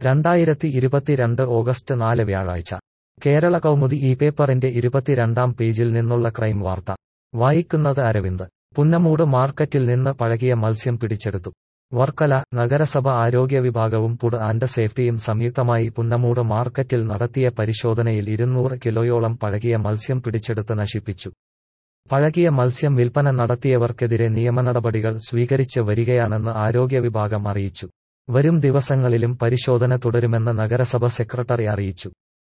രണ്ടായിരത്തി ഇരുപത്തിരണ്ട് ഓഗസ്റ്റ് നാല് വ്യാഴാഴ്ച കേരള കൗമുദി ഈ പേപ്പറിന്റെ ഇരുപത്തിരണ്ടാം പേജിൽ നിന്നുള്ള ക്രൈം വാർത്ത വായിക്കുന്നത് അരവിന്ദ് പുന്നമൂട് മാർക്കറ്റിൽ നിന്ന് പഴകിയ മത്സ്യം പിടിച്ചെടുത്തു വർക്കല നഗരസഭ ആരോഗ്യ വിഭാഗവും ഫുഡ് ആൻഡ് സേഫ്റ്റിയും സംയുക്തമായി പുന്നമൂട് മാർക്കറ്റിൽ നടത്തിയ പരിശോധനയിൽ ഇരുന്നൂറ് കിലോയോളം പഴകിയ മത്സ്യം പിടിച്ചെടുത്ത് നശിപ്പിച്ചു പഴകിയ മത്സ്യം വിൽപ്പന നടത്തിയവർക്കെതിരെ നിയമനടപടികൾ സ്വീകരിച്ച് വരികയാണെന്ന് ആരോഗ്യ വിഭാഗം അറിയിച്ചു വരും ദിവസങ്ങളിലും പരിശോധന തുടരുമെന്ന് നഗരസഭ സെക്രട്ടറി അറിയിച്ചു